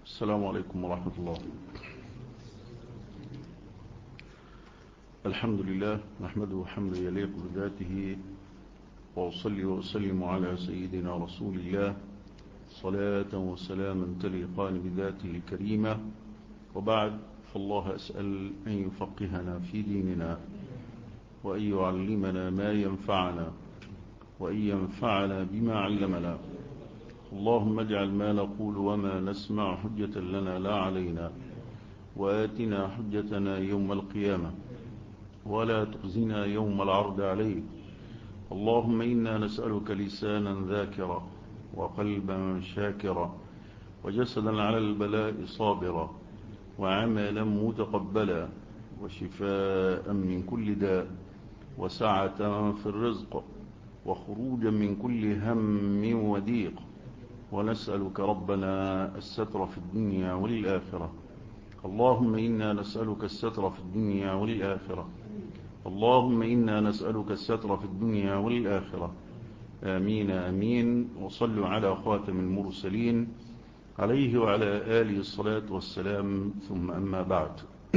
السلام عليكم ورحمة الله الحمد لله نحمده حمد يليق بذاته وأصلي وأسلم على سيدنا رسول الله صلاة وسلاما تليقان بذاته الكريمة وبعد فالله أسأل أن يفقهنا في ديننا وأن يعلمنا ما ينفعنا وأن ينفعنا بما علمنا اللهم اجعل ما نقول وما نسمع حجة لنا لا علينا وآتنا حجتنا يوم القيامة ولا تخزنا يوم العرض عليك اللهم إنا نسألك لسانا ذاكرا وقلبا شاكرا وجسدا على البلاء صابرا وعملا متقبلا وشفاء من كل داء وسعة في الرزق وخروجا من كل هم وضيق ونسألك ربنا الستر في الدنيا والآخرة اللهم إنا نسألك الستر في الدنيا والآخرة اللهم إنا نسألك الستر في الدنيا والآخرة آمين آمين وصلوا على خاتم المرسلين عليه وعلى آله الصلاة والسلام ثم أما بعد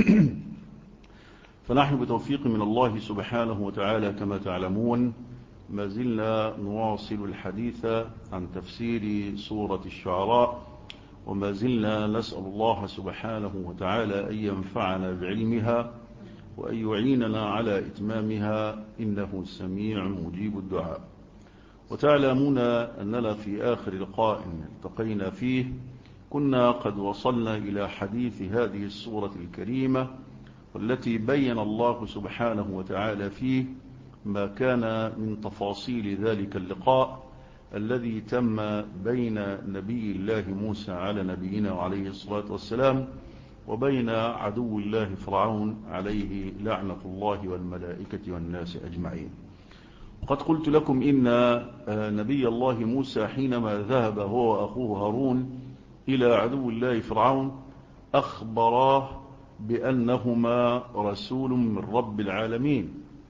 فنحن بتوفيق من الله سبحانه وتعالى كما تعلمون ما زلنا نواصل الحديث عن تفسير سورة الشعراء وما زلنا نسأل الله سبحانه وتعالى أن ينفعنا بعلمها وأن يعيننا على إتمامها إنه سميع مجيب الدعاء وتعلمون أننا في آخر لقاء التقينا فيه كنا قد وصلنا إلى حديث هذه السورة الكريمة والتي بين الله سبحانه وتعالى فيه ما كان من تفاصيل ذلك اللقاء الذي تم بين نبي الله موسى على نبينا عليه الصلاة والسلام وبين عدو الله فرعون عليه لعنة الله والملائكة والناس أجمعين وقد قلت لكم إن نبي الله موسى حينما ذهب هو وأخوه هارون إلى عدو الله فرعون أخبراه بأنهما رسول من رب العالمين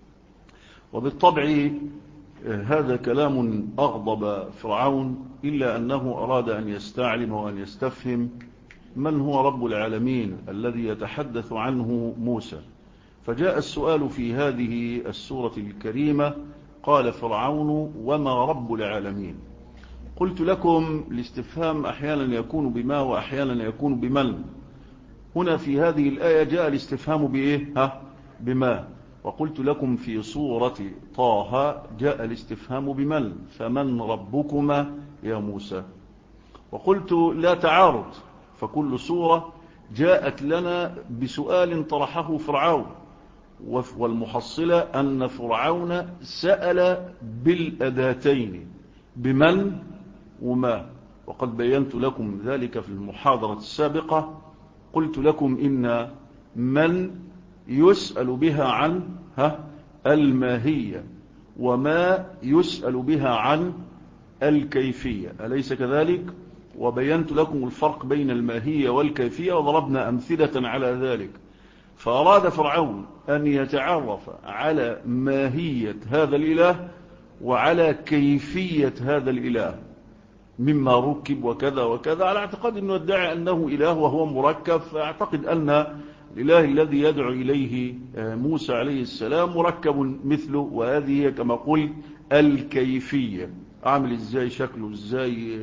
وبالطبع هذا كلام أغضب فرعون إلا أنه أراد أن يستعلم وأن يستفهم من هو رب العالمين الذي يتحدث عنه موسى فجاء السؤال في هذه السورة الكريمة قال فرعون وما رب العالمين قلت لكم الاستفهام أحيانا يكون بما وأحيانا يكون بمن هنا في هذه الآية جاء الاستفهام بإيه ها بما وقلت لكم في صورة طه جاء الاستفهام بمن فمن ربكما يا موسى وقلت لا تعارض فكل صورة جاءت لنا بسؤال طرحه فرعون والمحصلة أن فرعون سأل بالأداتين بمن وما وقد بينت لكم ذلك في المحاضرة السابقة قلت لكم إن من يسأل بها عن ها الماهية وما يسأل بها عن الكيفية أليس كذلك وبينت لكم الفرق بين الماهية والكيفية وضربنا أمثلة على ذلك فأراد فرعون أن يتعرف على ماهية هذا الإله وعلى كيفية هذا الإله مما ركب وكذا وكذا على اعتقاد أنه يدعي أنه إله وهو مركب فأعتقد أن الإله الذي يدعو إليه موسى عليه السلام مركب مثله وهذه هي كما قلت الكيفية عامل ازاي شكله ازاي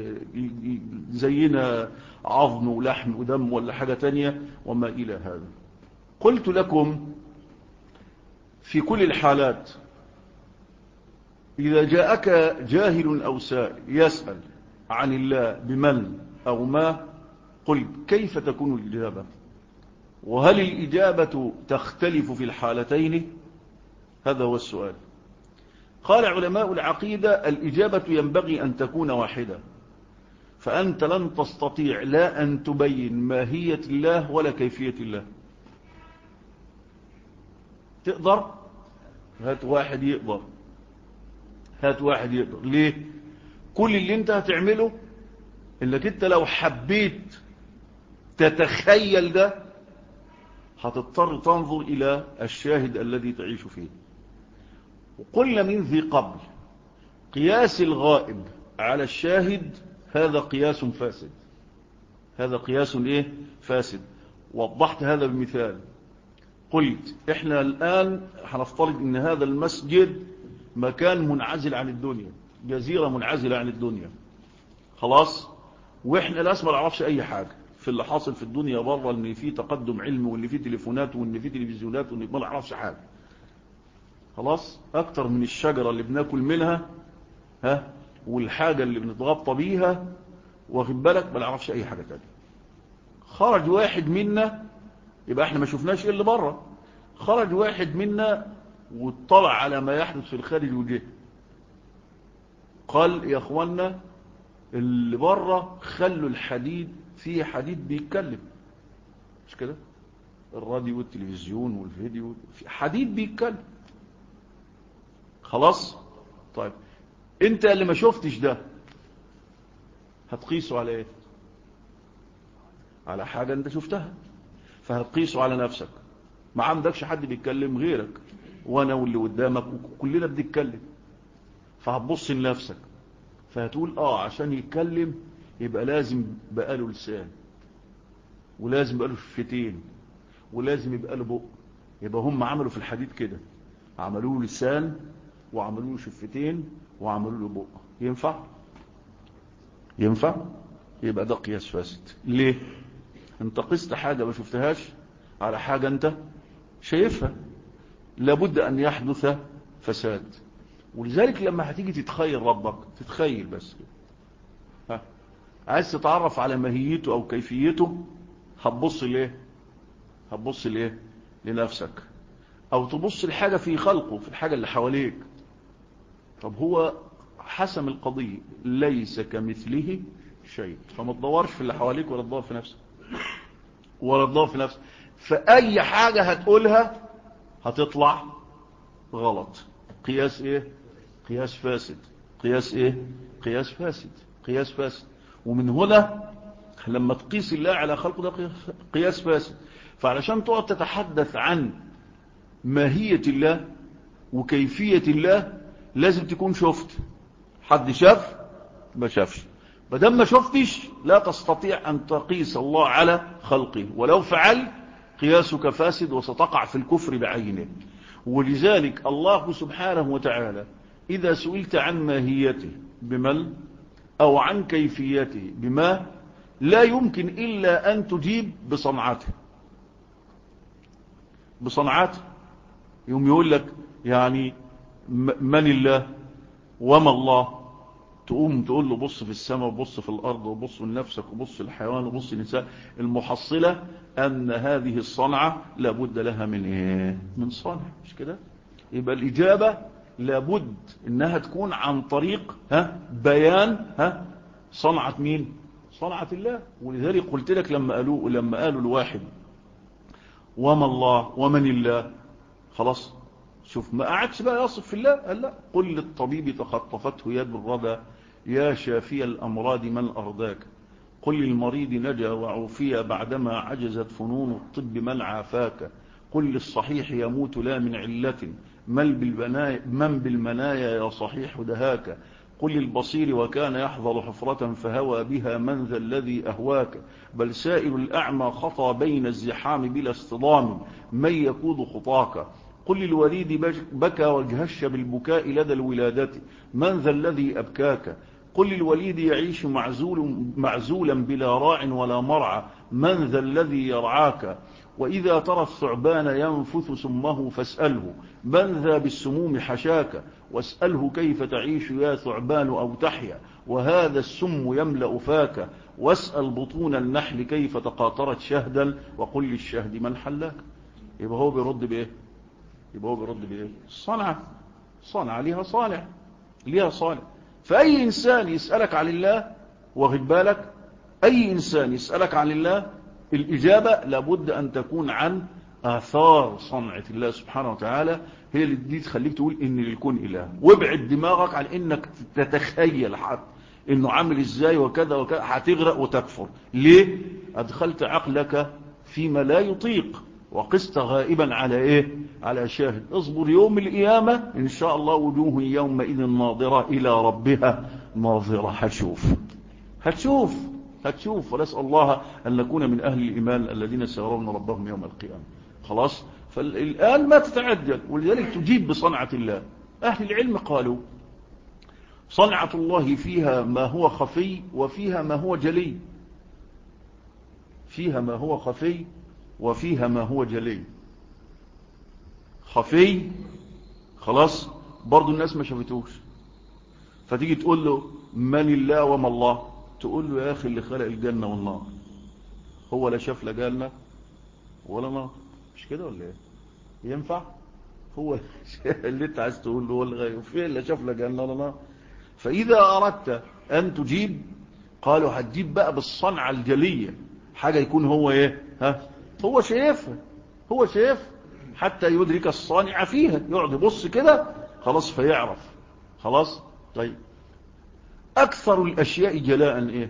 زينا عظم ولحم ودم ولا حاجة تانية وما إلى هذا قلت لكم في كل الحالات إذا جاءك جاهل أو سائل يسأل عن الله بمن أو ما قل كيف تكون الإجابة وهل الإجابة تختلف في الحالتين هذا هو السؤال قال علماء العقيدة الإجابة ينبغي أن تكون واحدة فأنت لن تستطيع لا أن تبين ماهية الله ولا كيفية الله تقدر هات واحد يقدر هات واحد يقدر ليه كل اللي انت هتعمله انك انت لو حبيت تتخيل ده هتضطر تنظر الى الشاهد الذي تعيش فيه وقلنا من ذي قبل قياس الغائب على الشاهد هذا قياس فاسد هذا قياس ايه فاسد وضحت هذا بمثال قلت احنا الآن هنفترض ان هذا المسجد مكان منعزل عن الدنيا جزيرة منعزلة عن الدنيا خلاص واحنا لا ما نعرفش اي حاجة في اللي حاصل في الدنيا بره ان في تقدم علمي وان في تليفونات وان في تلفزيونات وان ما نعرفش حاجة خلاص اكتر من الشجرة اللي بناكل منها ها والحاجة اللي بنتغطى بيها واخد بالك ما نعرفش اي حاجة تانية خرج واحد منا يبقى احنا ما شفناش ايه اللي بره خرج واحد منا واطلع على ما يحدث في الخارج وجه قال يا اخوانا اللي بره خلوا الحديد فيه حديد بيتكلم مش كده الراديو والتلفزيون والفيديو في حديد بيتكلم خلاص طيب انت اللي ما شفتش ده هتقيسه على ايه على حاجة انت شفتها فهتقيسه على نفسك ما عندكش حد بيتكلم غيرك وانا واللي قدامك وكلنا بنتكلم فهتبص لنفسك فهتقول اه عشان يتكلم يبقى لازم بقى له لسان ولازم يبقى له شفتين ولازم يبقى له بق يبقى هم عملوا في الحديد كده عملوا له لسان وعملوا له شفتين وعملوا له بق ينفع ينفع يبقى ده قياس فاسد ليه انت قست حاجة ما شفتهاش على حاجة انت شايفها لابد ان يحدث فساد ولذلك لما هتيجي تتخيل ربك تتخيل بس ها عايز تتعرف على ماهيته او كيفيته هتبص ليه هتبص ليه لنفسك او تبص لحاجة في خلقه في الحاجة اللي حواليك طب هو حسم القضية ليس كمثله شيء فما تدورش في اللي حواليك ولا تدور في نفسك ولا تدور في نفسك فأي حاجة هتقولها هتطلع غلط قياس ايه قياس فاسد قياس ايه قياس فاسد قياس فاسد ومن هنا لما تقيس الله على خلقه ده قياس فاسد فعلشان تقعد تتحدث عن ماهية الله وكيفية الله لازم تكون شفت حد شاف ما شافش بدل ما شفتش لا تستطيع أن تقيس الله على خلقه ولو فعل قياسك فاسد وستقع في الكفر بعينه ولذلك الله سبحانه وتعالى إذا سئلت عن ماهيته بمل أو عن كيفيته بما لا يمكن إلا أن تجيب بصنعته بصنعته يوم يقول لك يعني من الله وما الله تقوم تقول له بص في السماء وبص في الأرض وبص لنفسك وبص للحيوان وبص للنساء المحصلة أن هذه الصنعة لابد لها من إيه؟ من صنع مش كده يبقى الإجابة لابد إنها تكون عن طريق ها بيان ها صنعة مين صنعة الله ولذلك قلت لك لما قالوا لما قالوا الواحد وما الله ومن الله خلاص شوف ما قعدش بقى يصف في الله قال لا قل للطبيب تخطفته يد الردى يا شافي الأمراض من أرضاك قل للمريض نجا وعوفي بعدما عجزت فنون الطب من عافاك قل للصحيح يموت لا من علة من بالمنايا, من بالمنايا يا صحيح دهاك قل للبصير وكان يحضر حفرة فهوى بها من ذا الذي أهواك بل سائل الأعمى خطى بين الزحام بلا اصطدام من يكود خطاك قل للوليد بكى وجهش بالبكاء لدى الولادة من ذا الذي أبكاك قل للوليد يعيش معزول معزولا بلا راع ولا مرعى من ذا الذي يرعاك وإذا ترى الثعبان ينفث سمه فاسأله من ذا بالسموم حشاك واسأله كيف تعيش يا ثعبان أو تحيا وهذا السم يملأ فاك واسأل بطون النحل كيف تقاطرت شهدا وقل للشهد من حلاك يبقى هو بيرد بإيه يبقى هو بيرد بإيه صنعة صنعة ليها صالح ليها صالح فأي إنسان يسألك عن الله واخد بالك أي إنسان يسألك عن الله الإجابة لابد أن تكون عن آثار صنعة الله سبحانه وتعالى هي اللي دي تخليك تقول إن للكون إله وابعد دماغك عن إنك تتخيل حد إنه عامل إزاي وكذا وكذا هتغرق وتكفر ليه أدخلت عقلك فيما لا يطيق وقست غائبا على إيه على شاهد اصبر يوم القيامة إن شاء الله وجوه يومئذ ناظرة إلى ربها ناظرة هتشوف هتشوف هتشوف ونسأل الله أن نكون من أهل الإيمان الذين سيرون ربهم يوم القيامة خلاص فالآن ما تتعجل ولذلك تجيب بصنعة الله أهل العلم قالوا صنعة الله فيها ما هو خفي وفيها ما هو جلي فيها ما هو خفي وفيها ما هو جلي خفي خلاص برضو الناس ما شافتوش فتيجي تقول له من الله وما الله تقول له يا أخي اللي خلق الجنة والنار هو لا شاف لا جنة ولا نار مش كده ولا ايه ينفع هو اللي انت عايز تقول له هو اللي غير فين لا شاف لا جنة ولا نار فإذا أردت أن تجيب قالوا هتجيب بقى بالصنعة الجلية حاجة يكون هو ايه ها هو شايفها هو شايف حتى يدرك الصانع فيها يقعد يبص كده خلاص فيعرف خلاص طيب أكثر الأشياء جلاء إيه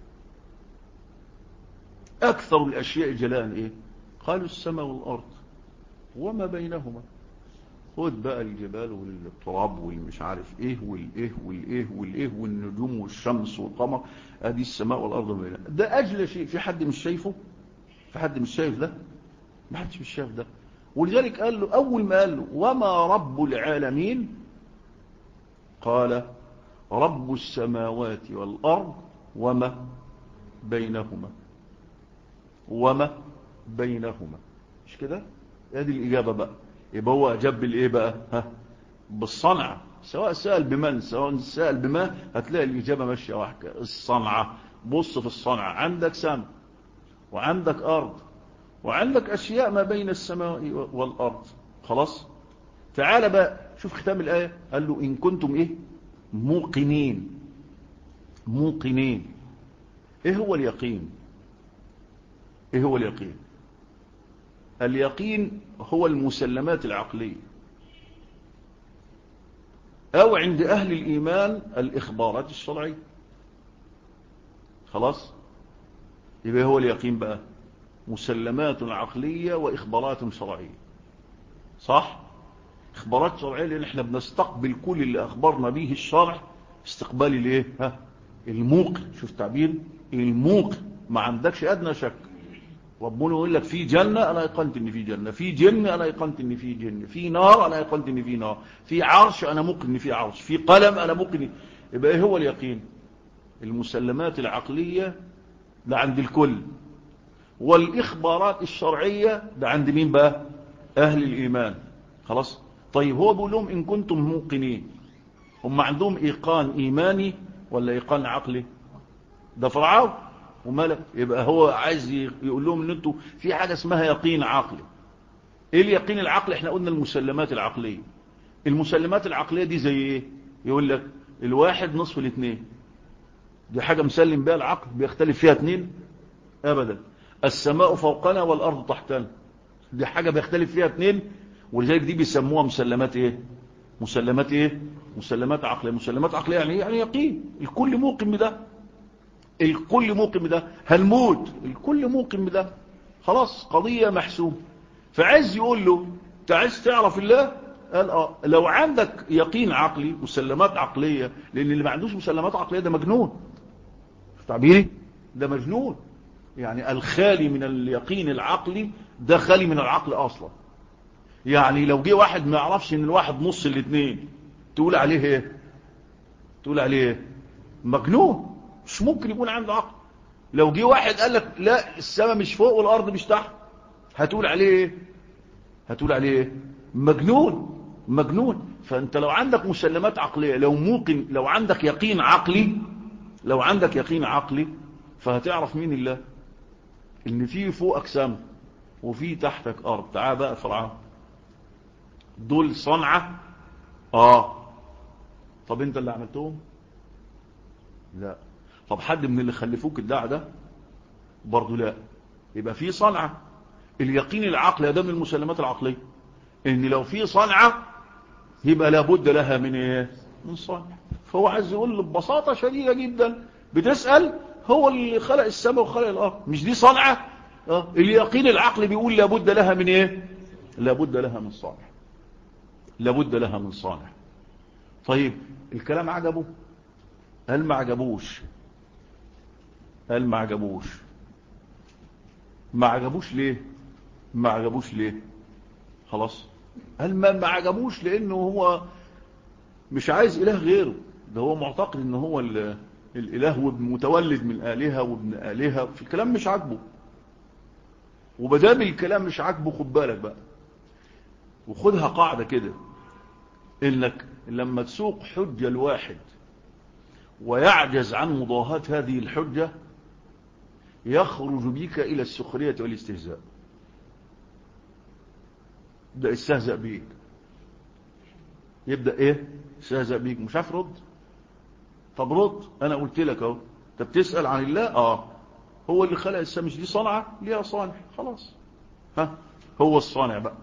أكثر الأشياء جلاء إيه قالوا السماء والأرض وما بينهما خد بقى الجبال والتراب والمش عارف ايه والايه والايه والايه والنجوم والشمس والقمر ادي السماء والارض بينها ده اجل شيء في حد مش شايفه في حد مش شايف ده ما حدش مش شايف ده ولذلك قال له اول ما قال له وما رب العالمين قال رب السماوات والارض وما بينهما وما بينهما مش كده ادي الاجابه بقى يبقى هو أجاب بالإيه بقى ها بالصنعة سواء سأل بمن سواء سأل بما هتلاقي الإجابة ماشية واحدة الصنعة بص في الصنعة عندك سماء وعندك أرض وعندك أشياء ما بين السماء والأرض خلاص تعال بقى شوف ختام الآية قال له إن كنتم إيه موقنين موقنين إيه هو اليقين إيه هو اليقين اليقين هو المسلمات العقلية أو عند أهل الإيمان الإخبارات الشرعية خلاص يبقى هو اليقين بقى مسلمات عقلية وإخبارات شرعية صح إخبارات شرعية لأن احنا بنستقبل كل اللي أخبرنا به الشرع استقبال الايه ها الموقن شوف تعبير الموقن ما عندكش أدنى شك ربنا يقول لك في جنة أنا أيقنت إن في جنة في جن أنا أيقنت إن في جن في نار أنا أيقنت إن في نار في عرش أنا ممكن إن في عرش في قلم أنا ممكن يبقى إيه هو اليقين المسلمات العقلية ده عند الكل والإخبارات الشرعية ده عند مين بقى أهل الإيمان خلاص طيب هو بيقول لهم إن كنتم موقنين هم عندهم إيقان إيماني ولا إيقان عقلي ده فرعون وملك يبقى هو عايز يقول لهم ان انتوا في حاجة اسمها يقين عقلي ايه اليقين العقلي احنا قلنا المسلمات العقلية المسلمات العقلية دي زي ايه يقول لك الواحد نصف الاثنين دي حاجة مسلم بها العقل بيختلف فيها اثنين ابدا السماء فوقنا والارض تحتنا دي حاجة بيختلف فيها اثنين ولذلك دي بيسموها مسلمات ايه مسلمات ايه مسلمات عقلية مسلمات عقلية يعني يعني يقين الكل موقن بده الكل موقن بده هنموت الكل موقن بده خلاص قضية محسوب فعايز يقول له انت عايز تعرف الله قال اه لو عندك يقين عقلي مسلمات عقلية لان اللي ما عندوش مسلمات عقلية ده مجنون تعبيري ده مجنون يعني الخالي من اليقين العقلي ده خالي من العقل اصلا يعني لو جه واحد ما يعرفش ان الواحد نص الاثنين تقول عليه ايه تقول عليه ايه مجنون مش ممكن يكون عنده عقل لو جه واحد قال لك لا السماء مش فوق والارض مش تحت هتقول عليه ايه هتقول عليه ايه مجنون مجنون فانت لو عندك مسلمات عقلية لو ممكن لو عندك يقين عقلي لو عندك يقين عقلي فهتعرف مين الله ان في فوقك سماء وفي تحتك ارض تعال بقى فرعون دول صنعة اه طب انت اللي عملتهم لا طب حد من اللي خلفوك الداع ده برضو لا يبقى في صنعة اليقين العقلي ده من المسلمات العقلية ان لو في صنعة يبقى لابد لها من ايه من صنع فهو عايز يقول ببساطة شديدة جدا بتسأل هو اللي خلق السماء وخلق الارض مش دي صنعة اه اليقين العقلي بيقول لابد لها من ايه لابد لها من صانع لابد لها من صانع طيب الكلام عجبه قال ما عجبوش قال ما عجبوش ما عجبوش ليه ما عجبوش ليه خلاص قال ما ما عجبوش لانه هو مش عايز اله غيره ده هو معتقد ان هو الاله وابن متولد من الهه وابن الهه في الكلام مش عاجبه وبدام الكلام مش عاجبه خد بالك بقى وخدها قاعده كده انك لما تسوق حجه لواحد ويعجز عن مضاهاة هذه الحجة يخرج بك إلى السخرية والاستهزاء يبدأ يستهزأ بيك يبدأ ايه يستهزأ بيك مش عارف رد طب رد انا قلت لك اهو انت بتسأل عن الله اه هو اللي خلق السماء مش دي صنعة ليها صانع خلاص ها هو الصانع بقى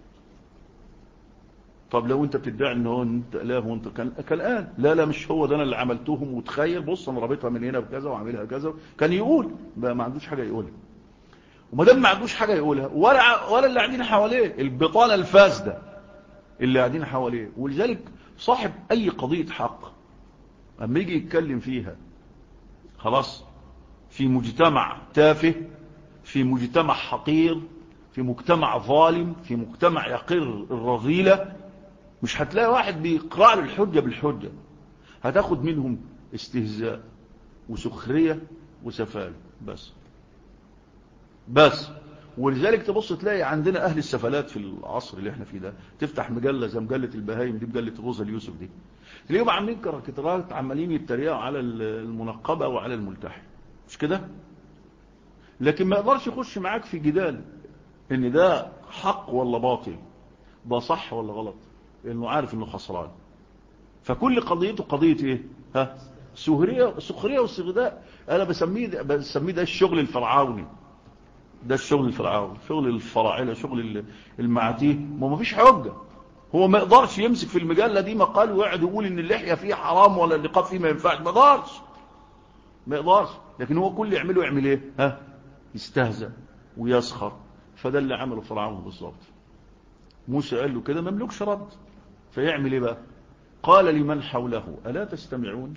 طب لو انت بتدعي ان هو انت اله وانت كان كالان لا لا مش هو ده انا اللي عملتهم وتخيل بص انا رابطها من هنا بكذا وعاملها كذا كان يقول بقى ما عندوش حاجه يقولها وما دام ما عندوش حاجه يقولها ولا ولا اللي قاعدين حواليه البطاله الفاسده اللي قاعدين حواليه ولذلك صاحب اي قضيه حق اما يجي يتكلم فيها خلاص في مجتمع تافه في مجتمع حقير في مجتمع ظالم في مجتمع يقر الرذيله مش هتلاقي واحد بيقرأ له الحجة بالحجة هتاخد منهم استهزاء وسخرية وسفال بس بس ولذلك تبص تلاقي عندنا أهل السفلات في العصر اللي احنا فيه ده تفتح مجلة زي مجلة البهايم دي مجلة روزا اليوسف دي تلاقيهم عاملين كاريكاتيرات عمالين يتريقوا على المنقبة وعلى الملتحي مش كده لكن ما يقدرش يخش معاك في جدال ان ده حق ولا باطل ده صح ولا غلط لانه عارف انه خسران فكل قضيته قضية ايه ها سهرية سخرية واستغداء انا بسميه ده بسميه ده الشغل الفرعوني ده الشغل الفرعوني شغل الفراعنه شغل المعاتيه ما مفيش حجة هو ما يقدرش يمسك في المجلة دي مقال ويقعد يقول ان اللحية فيه حرام ولا النقاب فيه ما ينفعش ما يقدرش ما يقدرش لكن هو كل يعمله يعمل ايه ها يستهزأ ويسخر فده اللي عمله فرعون بالظبط موسى قال له كده مملوكش رد فيعمل ايه بقى قال لمن حوله ألا تستمعون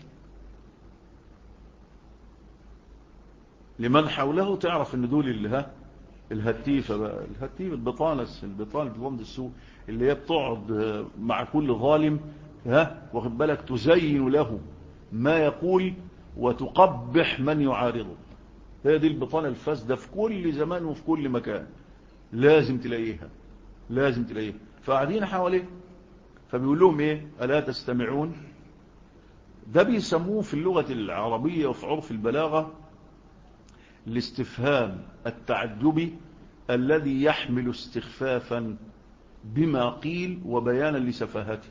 لمن حوله تعرف ان دول اللي ها الهتيفة بقى الهتيفة البطانس البطانة بضمد السوء اللي هي بتقعد مع كل ظالم ها واخد بالك تزين له ما يقول وتقبح من يعارضه هي دي البطانة الفاسدة في كل زمان وفي كل مكان لازم تلاقيها لازم تلاقيها فقاعدين حواليه فبيقول لهم ايه ألا تستمعون ده بيسموه في اللغة العربية وفي عرف البلاغة الاستفهام التعجبي الذي يحمل استخفافا بما قيل وبيانا لسفاهته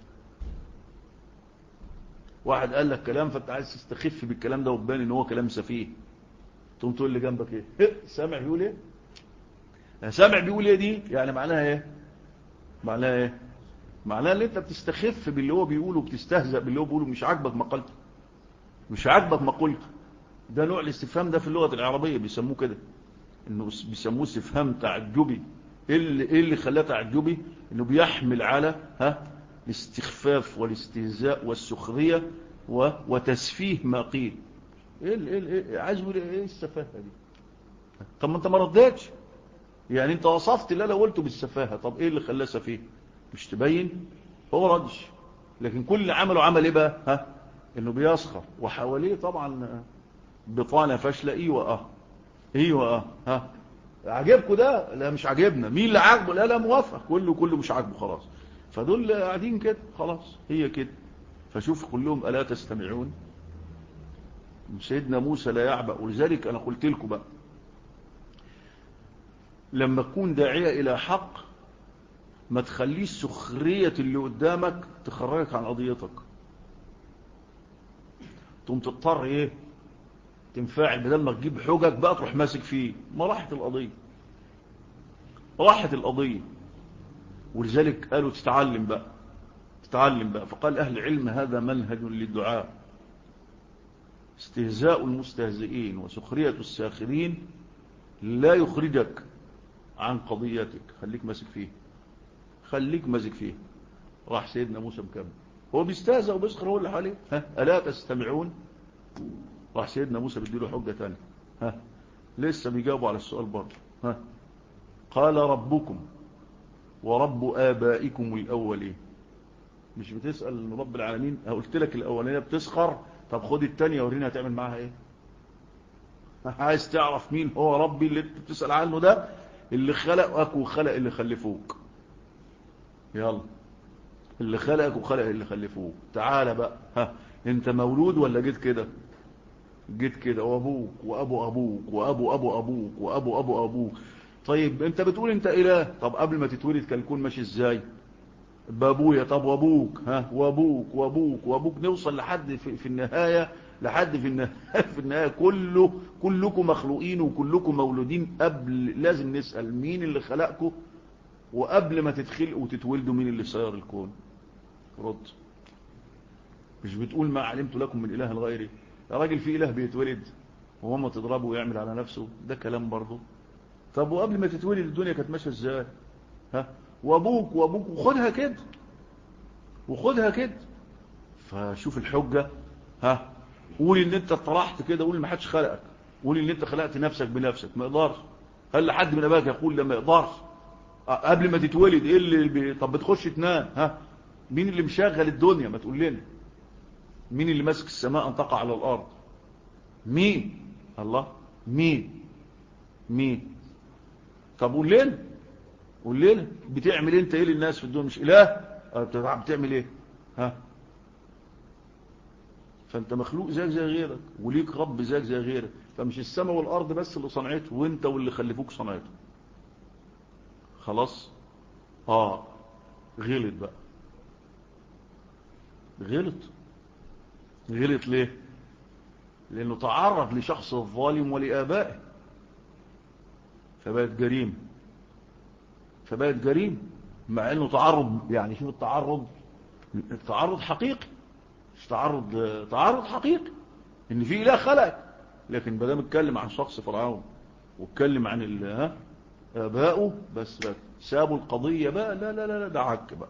واحد قال لك كلام فانت عايز تستخف بالكلام ده وتبان ان هو كلام سفيه تقوم تقول اللي جنبك ايه سامع بيقول ايه سامع بيقول ايه دي يعني معناها ايه معناها ايه معناها ان انت بتستخف باللي هو بيقوله وبتستهزأ باللي هو بيقوله مش عاجبك مقالته مش عاجبك مقولته ده نوع الاستفهام ده في اللغة العربية بيسموه كده انه بيسموه استفهام تعجبي ايه اللي, إيه اللي خلاه تعجبي انه بيحمل على ها الاستخفاف والاستهزاء والسخرية و... وتسفيه ما قيل ايه اللي إيه, إيه عايز يقول ايه السفاهة دي طب ما انت ما ردتش يعني انت وصفت اللي انا قلته بالسفاهة طب ايه اللي خلاه سفيه مش تبين هو ردش لكن كل عمله عمل ايه بقى ها انه بيسخر وحواليه طبعا بطانه فاشله ايوه اه ايوه اه ها عجبكم ده لا مش عجبنا مين اللي عاجبه لا لا موافق كله كله مش عاجبه خلاص فدول قاعدين كده خلاص هي كده فشوف كلهم الا تستمعون سيدنا موسى لا يعبأ ولذلك انا قلت لكم بقى لما تكون داعيه الى حق ما تخليش سخرية اللي قدامك تخرجك عن قضيتك تقوم تضطر ايه تنفعل بدل ما تجيب حجج بقى تروح ماسك فيه ما راحت القضية راحت القضية ولذلك قالوا تتعلم بقى تتعلم بقى فقال أهل العلم هذا منهج للدعاء استهزاء المستهزئين وسخرية الساخرين لا يخرجك عن قضيتك خليك ماسك فيه خليك ماسك فيه راح سيدنا موسى مكمل هو بيستهزأ وبيسخر هو اللي حواليه ها ألا تستمعون راح سيدنا موسى بيديله حجة تانية ها لسه بيجاوبوا على السؤال برضه ها قال ربكم ورب آبائكم الأولين مش بتسأل رب العالمين قلت لك الأولانية بتسخر طب خد التانية ورينا هتعمل معاها ايه عايز تعرف مين هو ربي اللي انت بتسأل عنه ده اللي خلقك وخلق اللي خلفوك يلا اللي خلقك وخلق اللي خلفوك تعال بقى ها انت مولود ولا جيت كده جيت كده وابوك وابو ابوك وابو ابو ابوك وابو ابو ابوك طيب انت بتقول انت اله طب قبل ما تتولد كان يكون ماشي ازاي بابويا طب وابوك ها وابوك وابوك وابوك نوصل لحد في, في النهاية لحد في النهاية, في النهاية كله كلكم مخلوقين وكلكم مولودين قبل لازم نسأل مين اللي خلقكم وقبل ما تتخلقوا وتتولدوا مين اللي سير الكون رد مش بتقول ما علمت لكم من اله غيري يا راجل في اله بيتولد وهو ما تضربه ويعمل على نفسه ده كلام برضه طب وقبل ما تتولد الدنيا كانت ماشيه ازاي ها وابوك وابوك وخدها كده وخدها كده فشوف الحجة ها قول ان انت طرحت كده قول ما حدش خلقك قول ان انت خلقت نفسك بنفسك ما يقدرش هل حد من اباك يقول ده ما يقدرش قبل ما تتولد ايه اللي بي... طب بتخش تنام ها مين اللي مشغل الدنيا ما تقول لنا مين اللي ماسك السماء ان تقع على الارض مين الله مين مين طب قول لنا قول لنا بتعمل انت ايه للناس في الدنيا مش اله بتعمل ايه ها فانت مخلوق زيك زي غيرك وليك رب زيك زي غيرك فمش السماء والارض بس اللي صنعته وانت واللي خلفوك صنعته خلاص اه غلط بقى غلط غلط ليه لانه تعرض لشخص الظالم ولآبائه فبقت جريمه فبقت جريمة مع انه تعرض يعني شوف التعرض التعرض حقيقي مش تعرض تعرض حقيقي ان في اله خلق لكن بدام اتكلم عن شخص فرعون واتكلم عن ها ابائه بس بقى سابوا القضية بقى لا لا لا, لا ده عك بقى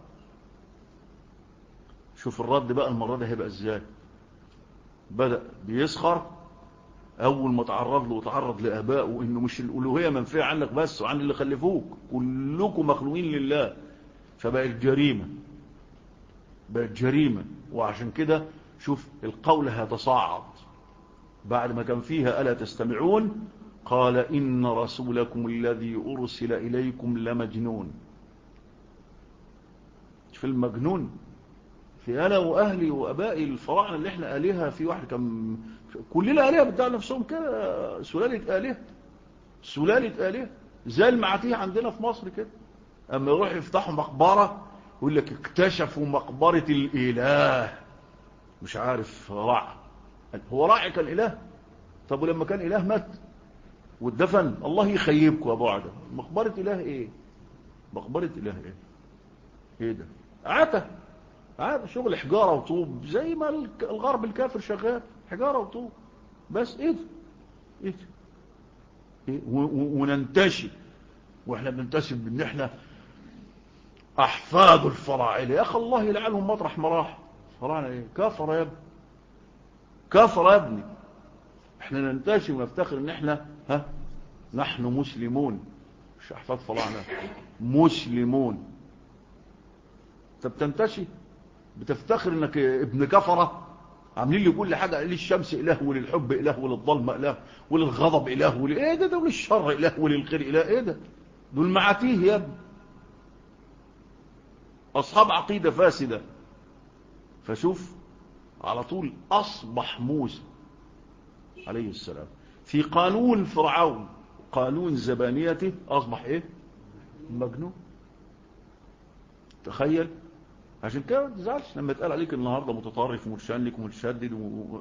شوف الرد بقى المرة ده هيبقى ازاي بدأ بيسخر اول ما تعرض له وتعرض لابائه انه مش الالوهيه منفيه عنك بس وعن اللي خلفوك كلكم مخلوقين لله فبقت جريمه بقت جريمه وعشان كده شوف القول هيتصاعد بعد ما كان فيها الا تستمعون قال ان رسولكم الذي ارسل اليكم لمجنون في المجنون في انا واهلي وابائي الفراعنه اللي احنا الهه في واحد كان كلنا آلهة بتاع نفسهم كده سلالة آلهة سلالة آلهة زي المعاتيه عندنا في مصر كده اما يروح يفتحوا مقبرة يقول لك اكتشفوا مقبرة الإله مش عارف راع هو راعي كان إله طب ولما كان إله مات واتدفن الله يخيبكم يا ابو عدم مقبرة إله ايه مقبرة إله ايه ايه ده عتا عتا شغل حجارة وطوب زي ما الغرب الكافر شغال حجارة وطوب بس ايه ده ايه ده إيه؟ وننتشي واحنا بننتسب ان احنا احفاد الفراعنه يا اخي الله يلعنهم مطرح مراح فراعنه ايه كفر يا ابني كفر يا ابني احنا ننتشي ونفتخر ان احنا ها نحن مسلمون مش احفاد فراعنه مسلمون انت بتنتشي بتفتخر انك ابن كفره عاملين لي كل حاجة للشمس إله وللحب إله وللظلمة إله وللغضب إله ول... إيه ده ده وللشر إله وللخير إله إيه ده دول معاتيه يا ابني أصحاب عقيدة فاسدة فشوف على طول أصبح موسى عليه السلام في قانون فرعون قانون زبانيته أصبح إيه مجنون تخيل عشان كده ما تزعلش لما يتقال عليك النهارده متطرف ومتشنك ومتشدد و...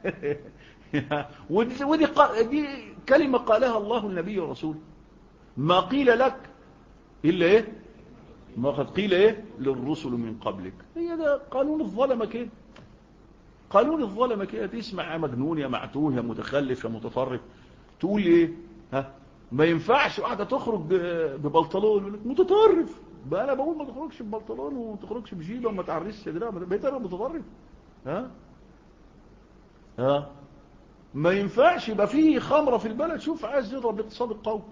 ودي, ودي, ق... دي كلمة قالها الله النبي ورسوله ما قيل لك إلا إيه ما قد قيل إيه للرسل من قبلك هي ده قانون الظلمة كده قانون الظلمة كده تسمع يا مجنون يا معتوه يا متخلف يا متطرف تقول إيه ها ما ينفعش واحدة تخرج ببلطلون متطرف بقى انا بقول ما تخرجش ببلطلون وما تخرجش بجيبه وما تعريش صدرها بقيت انا متطرف ها ها ما ينفعش يبقى فيه خمرة في البلد شوف عايز يضرب اقتصاد القوم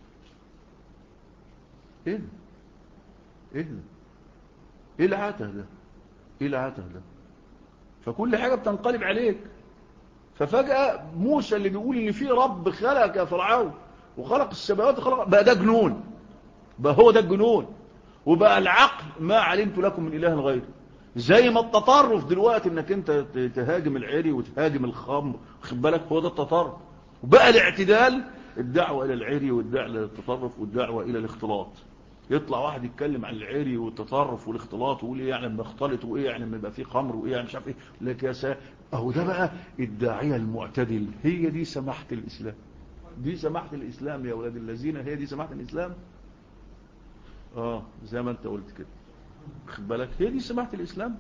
ايه ده ايه ده ايه العته ده ايه العته ده فكل حاجة بتنقلب عليك ففجأة موسى اللي بيقول ان في رب خلق يا فرعون وخلق السماوات وخلق بقى ده جنون بقى هو ده الجنون وبقى العقل ما علمت لكم من اله غيره زي ما التطرف دلوقتي انك انت تهاجم العري وتهاجم الخمر خد بالك هو ده التطرف وبقى الاعتدال الدعوة الى العري والدعوة الى التطرف والدعوة الى الاختلاط يطلع واحد يتكلم عن العري والتطرف والاختلاط ويقول ايه يعني لما اختلط وايه يعني لما يبقى فيه خمر وايه يعني مش عارف ايه لك يا سا اهو ده بقى الداعيه المعتدل هي دي سماحه الاسلام دي سماحه الاسلام يا اولاد الذين هي دي سماحه الاسلام اه زي ما انت قلت كده خد بالك هي دي سماحه الاسلام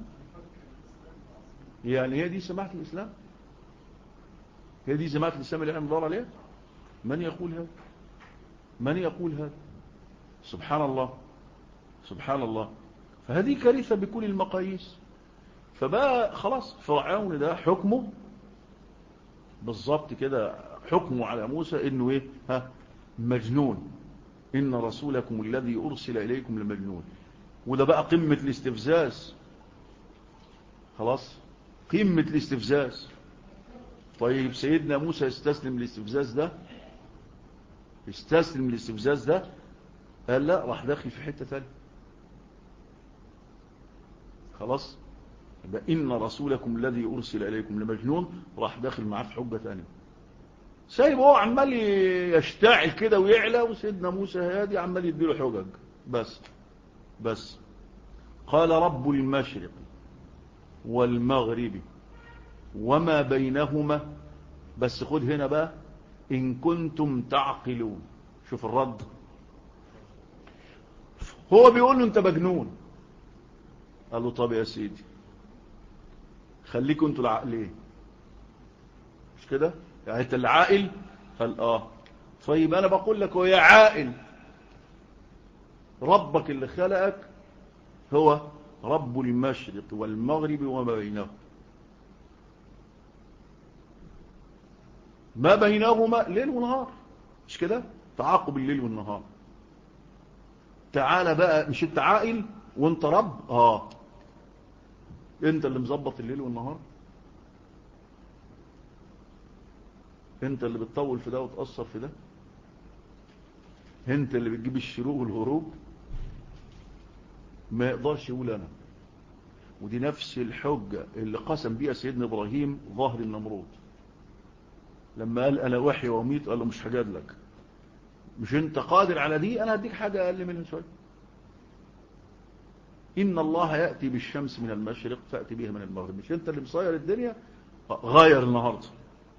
يعني هي دي سماحه الاسلام هي دي سماحه الاسلام اللي احنا بندور عليها من يقول هذا من يقول هذا سبحان الله سبحان الله فهذه كارثة بكل المقاييس فبقى خلاص فرعون ده حكمه بالضبط كده حكمه على موسى انه ايه ها مجنون ان رسولكم الذي ارسل اليكم لمجنون وده بقى قمة الاستفزاز خلاص قمة الاستفزاز طيب سيدنا موسى استسلم الاستفزاز ده استسلم الاستفزاز ده قال لا راح داخل في حتة ثانيه خلاص يبقى إن رسولكم الذي أرسل إليكم لمجنون راح داخل معاه في حجة ثانيه سايب هو عمال يشتعل كده ويعلى وسيدنا موسى هادي عمال يديله حجج بس بس قال رب المشرق والمغرب وما بينهما بس خد هنا بقى إن كنتم تعقلون شوف الرد هو بيقول له انت مجنون قال له طب يا سيدي خليكم انتوا العقلين مش كده يعني انت العاقل قال اه طيب انا بقول لك هو يا عاقل ربك اللي خلقك هو رب المشرق والمغرب وما بينهما ما بينهما ليل ونهار مش كده تعاقب الليل والنهار تعالى بقى مش انت عاقل وانت رب اه انت اللي مظبط الليل والنهار انت اللي بتطول في ده وتأثر في ده انت اللي بتجيب الشروق والغروب ما يقدرش يقول انا ودي نفس الحجة اللي قسم بيها سيدنا ابراهيم ظهر النمرود لما قال انا وحي واميت قال له مش هجاد لك مش انت قادر على دي انا هديك حاجة اقل منها شوية ان الله يأتي بالشمس من المشرق فأتي بها من المغرب مش انت اللي مصير الدنيا غير النهاردة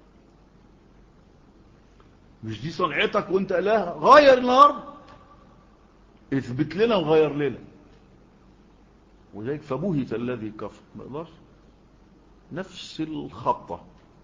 مش دي صنعتك وانت اله غير النهاردة اثبت لنا وغير لنا وذلك فبهت الذي كفر ما يقدرش نفس الخطة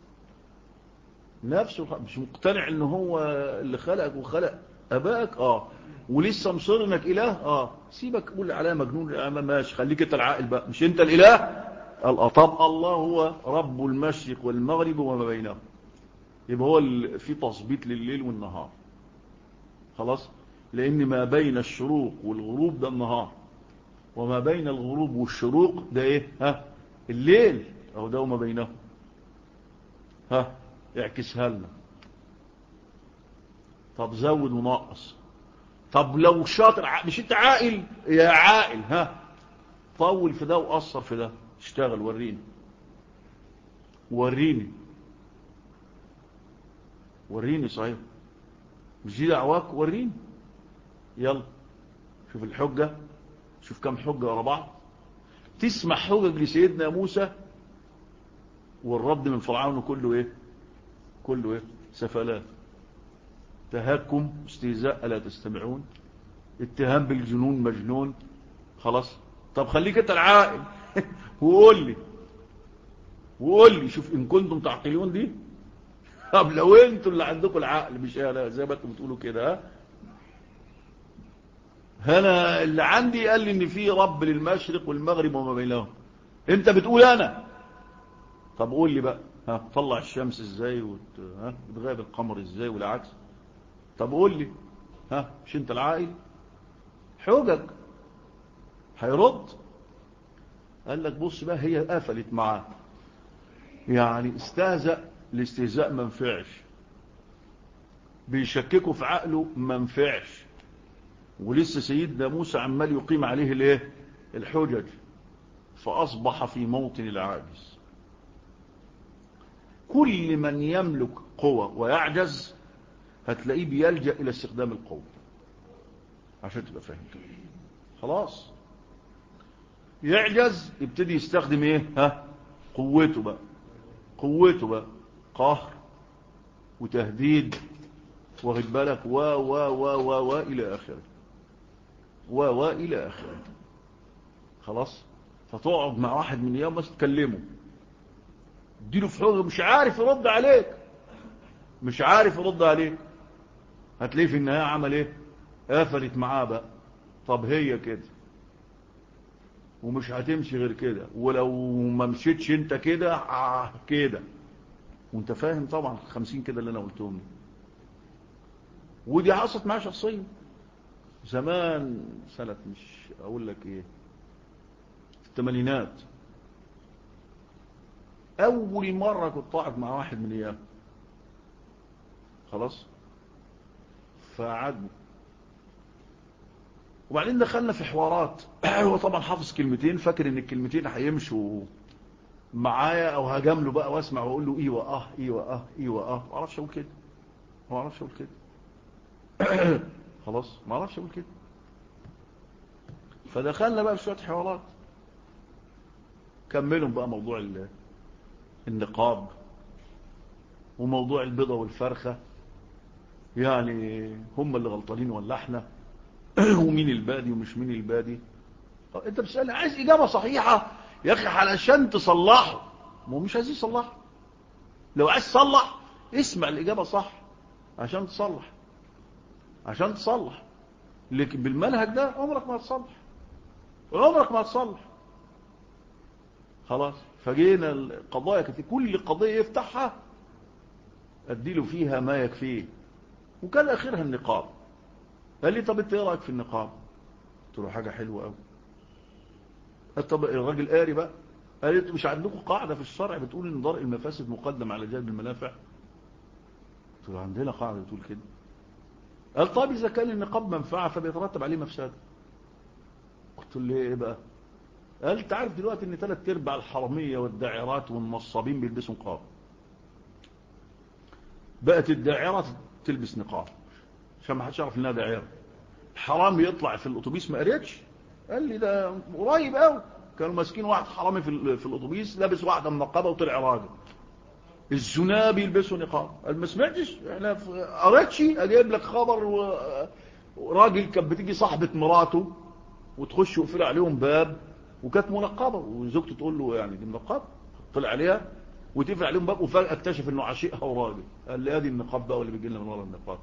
نفس الخطة مش مقتنع ان هو اللي خلقك وخلق ابائك اه ولسه مصر انك اله اه سيبك قول عليها مجنون آه ماشي خليك انت العاقل بقى مش انت الاله قال اه طب الله هو رب المشرق والمغرب وما بينهم يبقى هو في تظبيط لليل والنهار خلاص لان ما بين الشروق والغروب ده النهار وما بين الغروب والشروق ده ايه ها الليل او ده وما بينهم ها اعكسها لنا طب زود ونقص طب لو شاطر مش انت عاقل يا عاقل ها طول في ده وقصر في ده اشتغل وريني وريني وريني صحيح مش دي دعواك وريني يلا شوف الحجة شوف كم حجة ورا بعض تسمع حجج لسيدنا موسى والرد من فرعون كله ايه كله ايه سفلات تهكم استهزاء ألا تستمعون اتهام بالجنون مجنون خلاص طب خليك انت العاقل وقول لي وقول لي شوف ان كنتم تعقلون دي طب لو انتوا اللي عندكم العقل مش انا زي ما انتم بتقولوا كده انا اللي عندي قال لي ان في رب للمشرق والمغرب وما بينهم انت بتقول انا طب قول لي بقى ها طلع الشمس ازاي وت... ها بتغيب القمر ازاي والعكس طب قول لي ها مش انت العائل حجج هيرد قال لك بص بقى هي قفلت معاه يعني استهزأ الاستهزاء ما نفعش بيشككوا في عقله ما نفعش ولسه سيدنا موسى عمال يقيم عليه الايه الحجج فأصبح في موطن العاجز كل من يملك قوة ويعجز هتلاقيه بيلجأ إلى استخدام القوة عشان تبقى فاهم كده خلاص يعجز يبتدي يستخدم ايه ها قوته بقى قوته بقى قهر وتهديد واخد بالك و و و و و الى اخره و و الى اخره خلاص فتقعد مع واحد من ايام بس تكلمه اديله في حوضه مش عارف يرد عليك مش عارف يرد عليك هتلاقيه في النهايه عمل ايه قفلت معاه بقى طب هي كده ومش هتمشي غير كده ولو ما مشيتش انت كده آه كده وانت فاهم طبعا الخمسين كده اللي انا قلتهم ودي حصلت معايا شخصيا زمان سنة مش اقول لك ايه في الثمانينات اول مرة كنت قاعد مع واحد من ايام خلاص فقعدنا وبعدين دخلنا في حوارات هو طبعا حافظ كلمتين فاكر ان الكلمتين هيمشوا معايا او هجامله بقى واسمع واقول له ايوه اه ايوه اه ايوه اه ما اعرفش اقول كده ما اعرفش اقول كده خلاص ما اعرفش اقول كده فدخلنا بقى في شويه حوارات كملهم بقى موضوع النقاب وموضوع البيضه والفرخه يعني هم اللي غلطانين ولا احنا ومين البادي ومش مين البادي انت بتسأل عايز اجابة صحيحة يا اخي علشان تصلحه ما هو مش عايز يصلحه لو عايز تصلح اسمع الاجابة صح عشان تصلح عشان تصلح لكن بالمنهج ده عمرك ما هتصلح عمرك ما هتصلح خلاص فجينا القضايا كتير كل قضية يفتحها اديله فيها ما يكفيه وكان اخرها النقاب قال لي طب انت ايه رايك في النقاب قلت له حاجه حلوه قوي قال طب الراجل قاري بقى قال لي مش عندكم قاعده في الشرع بتقول ان درء المفاسد مقدم على جلب المنافع قلت له عندنا قاعده بتقول كده قال طب اذا كان النقاب منفعه فبيترتب عليه مفسده قلت له ايه بقى قال انت عارف دلوقتي ان ثلاث ارباع الحراميه والداعرات والنصابين بيلبسوا نقاب بقت الداعره تلبس نقاب عشان ما حدش يعرف انها داعره حرامي يطلع في الاتوبيس ما قريتش قال لي ده قريب قوي كانوا ماسكين واحد حرامي في, في الاتوبيس لابس واحده منقبه وطلع راجل الزناب يلبسوا نقاب قال ما سمعتش احنا قريتش اجيب لك خبر وراجل كانت بتيجي صاحبه مراته وتخش وقفل عليهم باب وكانت منقبه وزوجته تقول له يعني دي منقبه طلع عليها وتقفل عليهم باب وفجاه اكتشف انه عشيقها وراجل قال لي ادي النقاب بقى اللي بيجي لنا من ورا النقاب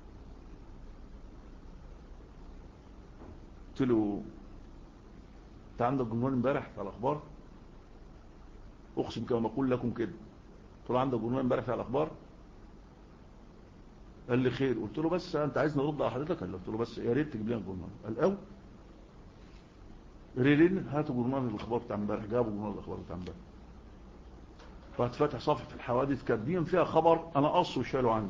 قلت له انت عندك جنون امبارح على الاخبار اقسم كما اقول لكم كده قلت له عندك جنون امبارح على الاخبار قال لي خير قلت له بس انت عايز نرد على حضرتك قال قلت له بس يا ريت تجيب لنا جورنال قال او ريلين هاتوا جورنال الاخبار بتاع امبارح جابوا جورنال الاخبار بتاع امبارح رحت فاتح صفحه الحوادث كاتبين فيها خبر انا قصه وشاله عندي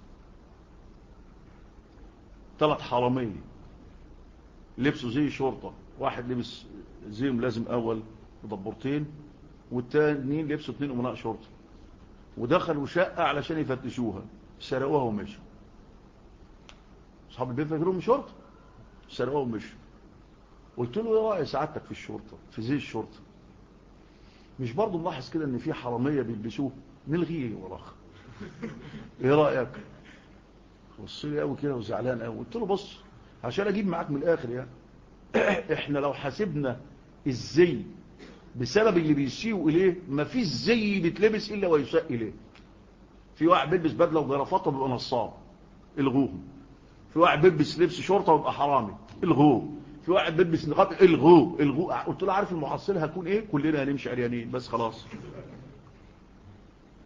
ثلاث حراميه لبسوا زي شرطة واحد لبس زي ملازم اول ودبورتين والتانيين لبسوا اتنين امناء شرطة ودخلوا شقة علشان يفتشوها سرقوها ومشوا اصحاب البيت فاكرهم شرطة سرقوها ومشوا قلت له ايه رأي سعادتك في الشرطة في زي الشرطة مش برضو ملاحظ كده ان في حرامية بيلبسوه نلغيه وراخ ايه رأيك بص لي قوي كده وزعلان قوي قلت له بص عشان اجيب معاك من الاخر يعني احنا لو حاسبنا الزي بسبب اللي بيسيئوا اليه ما فيش زي بيتلبس الا ويساء اليه في واحد بيلبس بدله وجرافطه وبيبقى نصاب الغوهم في واحد بيلبس لبس شرطه ويبقى حرامي الغوه في واحد بيلبس نقاب الغوه الغوه قلت له عارف المحصله هتكون ايه كلنا هنمشي عريانين بس خلاص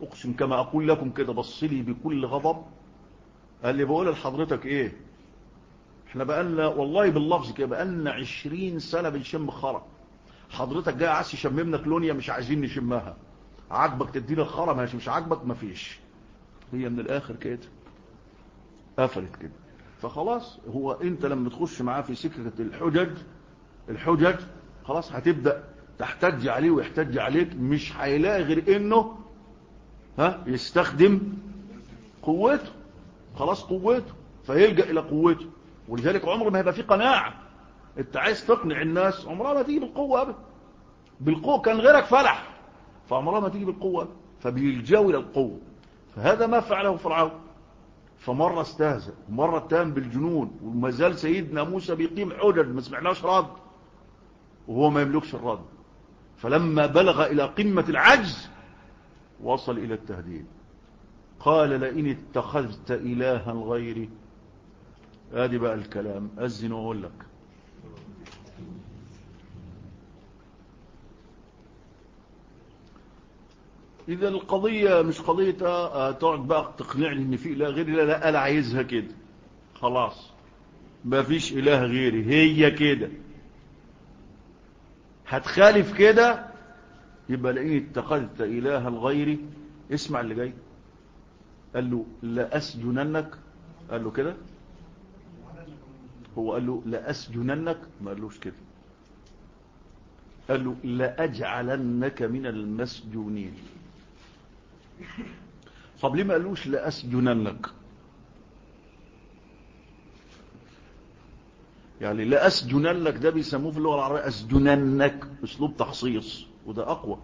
اقسم كما اقول لكم كده بص لي بكل غضب قال لي بقول لحضرتك ايه احنا بقالنا والله باللفظ كده بقالنا عشرين سنة بنشم خرا حضرتك جاي عايز تشممنا كلونيا مش عايزين نشمها عاجبك تدينا الخرا ماشي مش عاجبك مفيش هي من الاخر كده قفلت كده فخلاص هو انت لما تخش معاه في سكة الحجج الحجج خلاص هتبدأ تحتج عليه ويحتج عليك مش هيلاقي غير انه ها يستخدم قوته خلاص قوته فيلجأ الى قوته ولذلك عمر ما هيبقى فيه قناعة انت عايز تقنع الناس عمرها ما تيجي بالقوة ابدا بالقوة كان غيرك فلح فعمرها ما تيجي بالقوة فبيلجأوا الى القوة فهذا ما فعله فرعون فمرة استهزأ ومرة اتهم بالجنون وما زال سيدنا موسى بيقيم حجج ما سمعناش رد وهو ما يملكش الرد فلما بلغ إلى قمة العجز وصل إلى التهديد قال لئن اتخذت إلها غيري ادي بقى الكلام أزن وأقول لك إذا القضية مش قضية تقعد بقى تقنعني إن في إله غيري لا لا أنا عايزها كده خلاص ما فيش إله غيري هي كده هتخالف كده يبقى لئن اتخذت إلها غيري اسمع اللي جاي قال له لأسجننك قال له كده هو قال له لأسجننك ما قالوش كده قال له لأجعلنك من المسجونين طب ليه ما قالوش لأسجننك يعني لأسجننك ده بيسموه في اللغة العربية أسجننك أسلوب تخصيص وده أقوى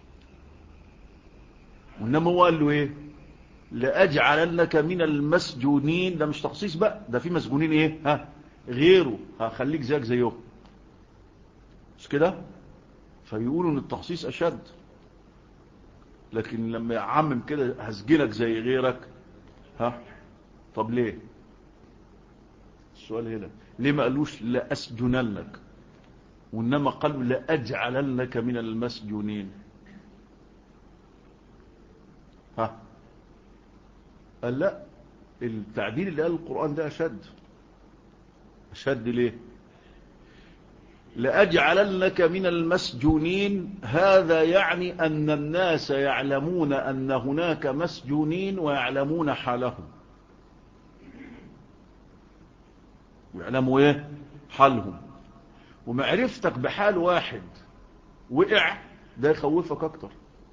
وإنما هو قال له إيه لأجعلنك من المسجونين ده مش تخصيص بقى ده في مسجونين إيه ها غيره هخليك زيك زيهم مش كده فيقولوا ان التخصيص اشد لكن لما يعمم كده هسجنك زي غيرك ها طب ليه السؤال هنا ليه ما قالوش لأسجننك وإنما قالوا لأجعلنك من المسجونين ها قال لا التعديل اللي قال القرآن ده أشد أشد ليه لأجعلنك من المسجونين هذا يعني أن الناس يعلمون أن هناك مسجونين ويعلمون حالهم ويعلموا ايه حالهم ومعرفتك بحال واحد وقع ده يخوفك اكتر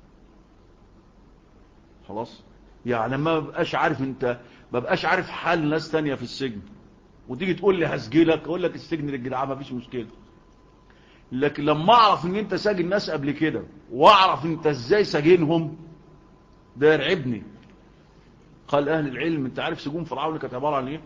خلاص يعني ما بقاش عارف انت ما بقاش عارف حال ناس تانية في السجن وتيجي تقول لي هسجلك اقول لك السجن للجدعان ما فيش مشكله لكن لما اعرف ان انت ساجن ناس قبل كده واعرف انت ازاي ساجنهم ده يرعبني قال اهل العلم انت عارف سجون فرعون كانت عباره عن ايه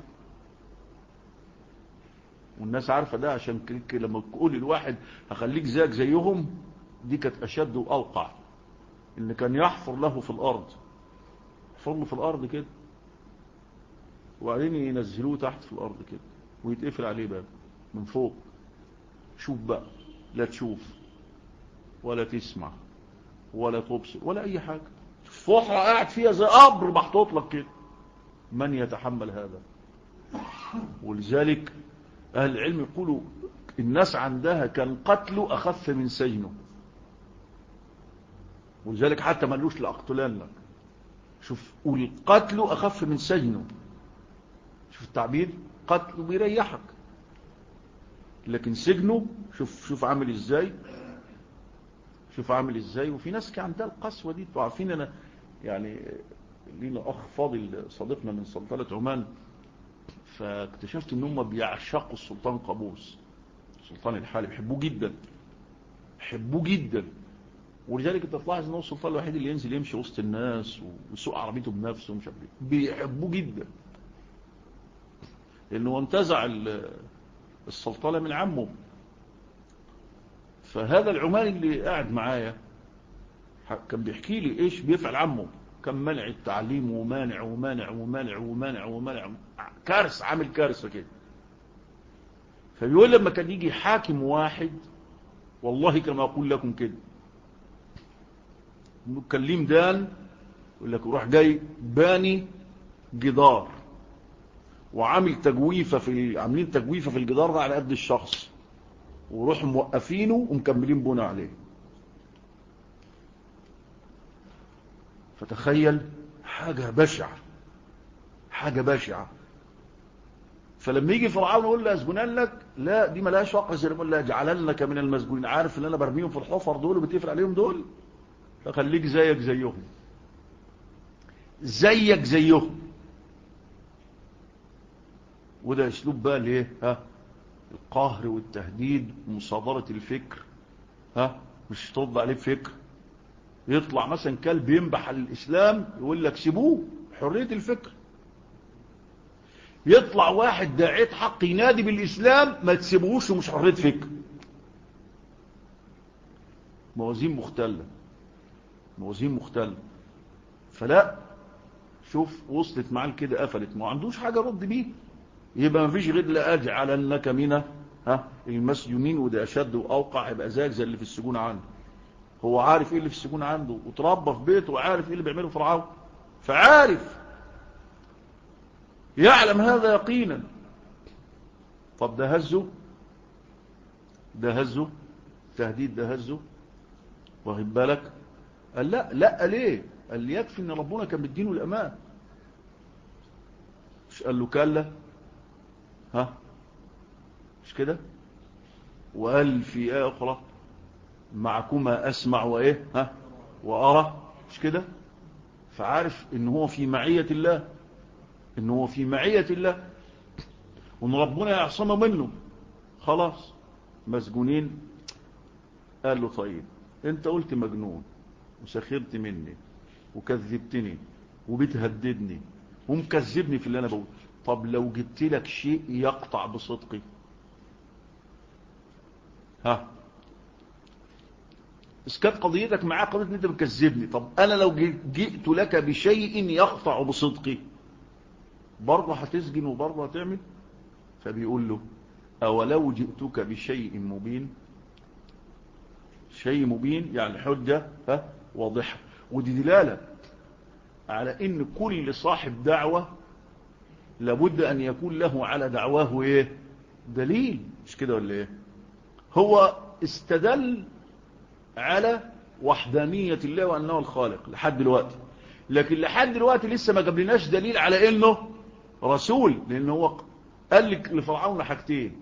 والناس عارفه ده عشان لما تقول الواحد هخليك زيك زيهم دي كانت اشد واوقع ان كان يحفر له في الارض يحفر له في الارض كده وبعدين ينزلوه تحت في الارض كده ويتقفل عليه باب من فوق شوف بقى لا تشوف ولا تسمع ولا تبصر ولا اي حاجة فحرة قاعد فيها زي قبر محطوط لك كده من يتحمل هذا ولذلك اهل العلم يقولوا الناس عندها كان قتله اخف من سجنه ولذلك حتى ما قالوش لاقتلان لك شوف والقتل اخف من سجنه شوف التعبير قتله بيريحك لكن سجنه شوف شوف عامل ازاي شوف عامل ازاي وفي ناس كان عندها القسوه دي انتوا عارفين انا يعني لينا اخ فاضل صديقنا من سلطنه عمان فاكتشفت ان هم بيعشقوا السلطان قابوس السلطان الحالي بيحبوه جدا بيحبوه جدا ولذلك انت تلاحظ ان هو السلطان الوحيد اللي ينزل يمشي وسط الناس ويسوق عربيته بنفسه ومش عارف بيحبوه جدا لانه انتزع السلطنه من عمه فهذا العماني اللي قاعد معايا كان بيحكي لي ايش بيفعل عمه كان منع التعليم ومانع ومانع ومانع ومانع ومانع كارثه عامل كارثه كده فبيقول لما كان يجي حاكم واحد والله كما اقول لكم كده كان ليه ميدان يقول لك يروح جاي باني جدار وعامل تجويفة في عاملين تجويفة في الجدار ده على قد الشخص وروح موقفينه ومكملين بنا عليه فتخيل حاجة بشعة حاجة بشعة فلما يجي فرعون يقول له اسجنان لك لا دي ملهاش وقع زي ما يقول لها جعلنك من المسجونين عارف ان انا برميهم في الحفر دول وبتقفل عليهم دول فخليك زيك زيهم زيك زيهم وده اسلوب بقى ليه ها القهر والتهديد ومصادرة الفكر ها مش ترد عليه بفكر يطلع مثلا كلب ينبح على الاسلام يقول لك سيبوه حرية الفكر يطلع واحد داعية حق ينادي بالإسلام ما تسيبوش ومش حرية فكر موازين مختلة موازين مختلة فلا شوف وصلت معاه كده قفلت ما عندوش حاجة رد بيه يبقى ما فيش غير لا أجعلنك من ها المسجونين وده أشد وأوقع يبقى زيك زي اللي في السجون عنده هو عارف ايه اللي في السجون عنده وتربى في بيته وعارف ايه اللي بيعمله فرعون فعارف يعلم هذا يقينا طب ده هزه ده هزه تهديد ده هزه واخد بالك قال لا لا ليه قال لي يكفي ان ربنا كان مدينه الامان مش قال له كلا ها مش كده وقال في ايه اخرى معكما اسمع وايه ها وارى مش كده فعارف ان هو في معية الله ان هو في معية الله وان ربنا يعصمه منه خلاص مسجونين قال له طيب انت قلت مجنون وسخرت مني وكذبتني وبتهددني ومكذبني في اللي انا بقول طب لو جبت لك شيء يقطع بصدقي ها بس كانت قضيتك معاه قضية ان انت بتكذبني طب انا لو جئت لك بشيء يقطع بصدقي برضه هتسجن وبرضه هتعمل فبيقول له أولو جئتك بشيء مبين شيء مبين يعني حجة ها واضحة ودي دلالة على ان كل صاحب دعوة لابد ان يكون له على دعواه ايه دليل مش كده ولا ايه هو استدل على وحدانية الله وانه الخالق لحد دلوقتي لكن لحد دلوقتي لسه ما جابلناش دليل على انه رسول لان هو قال لك لفرعون حاجتين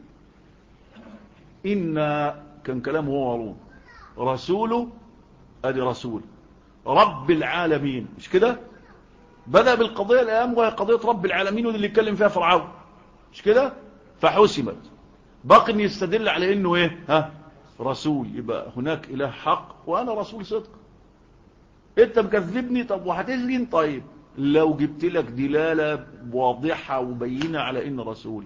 ان كان كلامه هو هارون رسوله ادي رسول رب العالمين مش كده بدأ بالقضية الأيام وهي قضية رب العالمين ودي اللي اتكلم فيها فرعون مش كده فحسمت باقي ان يستدل على انه ايه ها رسول يبقى هناك اله حق وانا رسول صدق انت مكذبني طب وهتسجن طيب لو جبت لك دلالة واضحة وبينة على ان رسول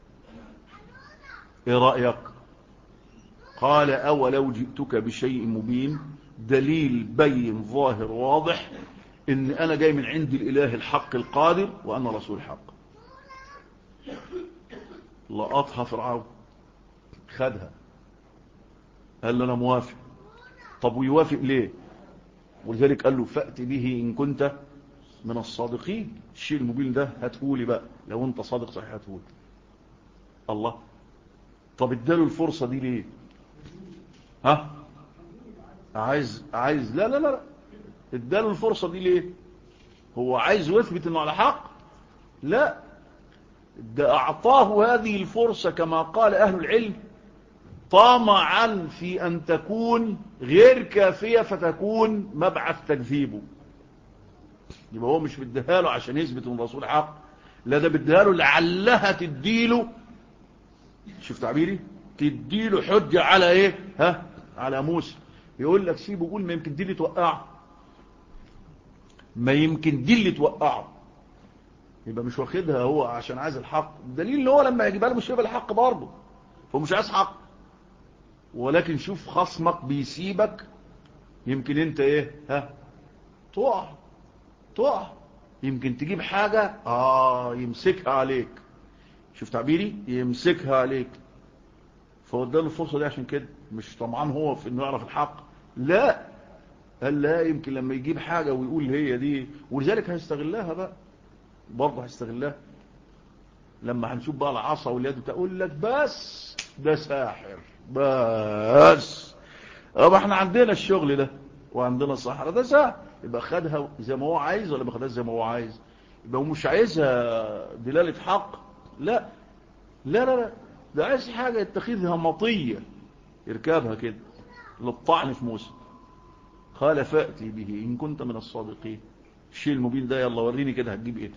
ايه رأيك قال اولو جئتك بشيء مبين دليل بين ظاهر واضح ان انا جاي من عند الاله الحق القادر وانا رسول حق لقطها فرعون خدها قال له انا موافق طب ويوافق ليه ولذلك قال له فأت به ان كنت من الصادقين الشيء المبين ده هاتهولي بقى لو انت صادق صحيح هاتهولي الله طب اداله الفرصة دي ليه ها عايز عايز لا لا لا اداله الفرصة دي ليه هو عايز يثبت انه على حق لا ده اعطاه هذه الفرصة كما قال اهل العلم طمعا في ان تكون غير كافية فتكون مبعث تكذيبه يبقى هو مش بديها له عشان يثبت ان الرسول حق لا ده بديها له لعلها تديله شوف تعبيري تديله حجة على ايه ها على موسى يقول لك سيبه قول ما يمكن دي اللي توقعه ما يمكن دي اللي توقعه يبقى مش واخدها هو عشان عايز الحق الدليل ان هو لما يجيبها له مش هيبقى الحق برضه هو مش عايز حق ولكن شوف خصمك بيسيبك يمكن انت ايه ها تقع تقع يمكن تجيب حاجة اه يمسكها عليك شوف تعبيري يمسكها عليك فهو اداله الفرصة دي عشان كده مش طمعان هو في انه يعرف الحق لا قال لا يمكن لما يجيب حاجة ويقول هي دي ولذلك هيستغلها بقى برضه هيستغلها لما هنشوف بقى العصا واليد تقول لك بس ده ساحر بس اه احنا عندنا الشغل ده وعندنا الصحراء ده ساحر يبقى خدها زي ما هو عايز ولا ما خدهاش زي ما هو عايز يبقى هو مش عايزها دلالة حق لا لا لا لا ده عايز حاجة يتخذها مطية يركبها كده للطعن في موسى قال فأتي به إن كنت من الصادقين الشيء المبين ده يلا وريني كده هتجيب ايه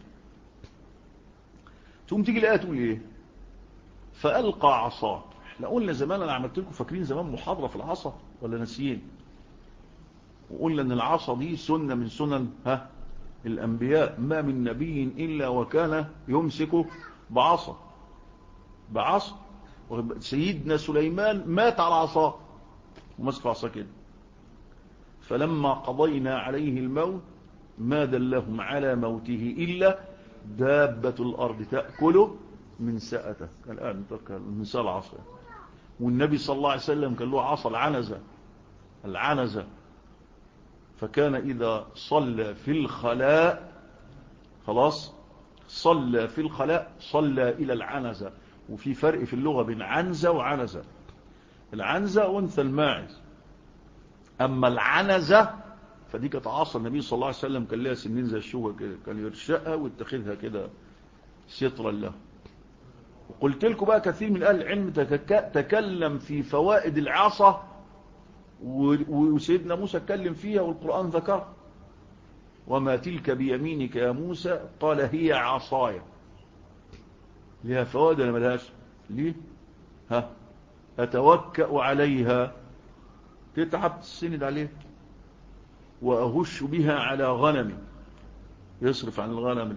تقوم تيجي الآية تقول ايه فألقى عصاه احنا قلنا زمان انا عملت لكم فاكرين زمان محاضرة في العصا ولا ناسيين وقلنا ان العصا دي سنة من سنن ها الانبياء ما من نبي الا وكان يمسك بعصا بعصا سيدنا سليمان مات على عصاه ومسك عصا كده فلما قضينا عليه الموت ما دلهم على موته إلا دابة الأرض تأكل من سأته الآن تأكل من سأل عصا والنبي صلى الله عليه وسلم كان له عصا العنزة العنزة فكان إذا صلى في الخلاء خلاص صلى في الخلاء صلى إلى العنزة وفي فرق في اللغة بين عنزة وعنزة العنزة أنثى الماعز أما العنزة فدي كانت عصا النبي صلى الله عليه وسلم كان لها سنين زي الشوكة كده كان يرشقها ويتخذها كده سترا له وقلت لكم بقى كثير من أهل العلم تكلم في فوائد العصا وسيدنا موسى اتكلم فيها والقرآن ذكر وما تلك بيمينك يا موسى قال هي عصايا لها فوائد ولا ملهاش ليه ها أتوكأ عليها تتعب تسند عليها وأهش بها على غنمي يصرف عن الغنم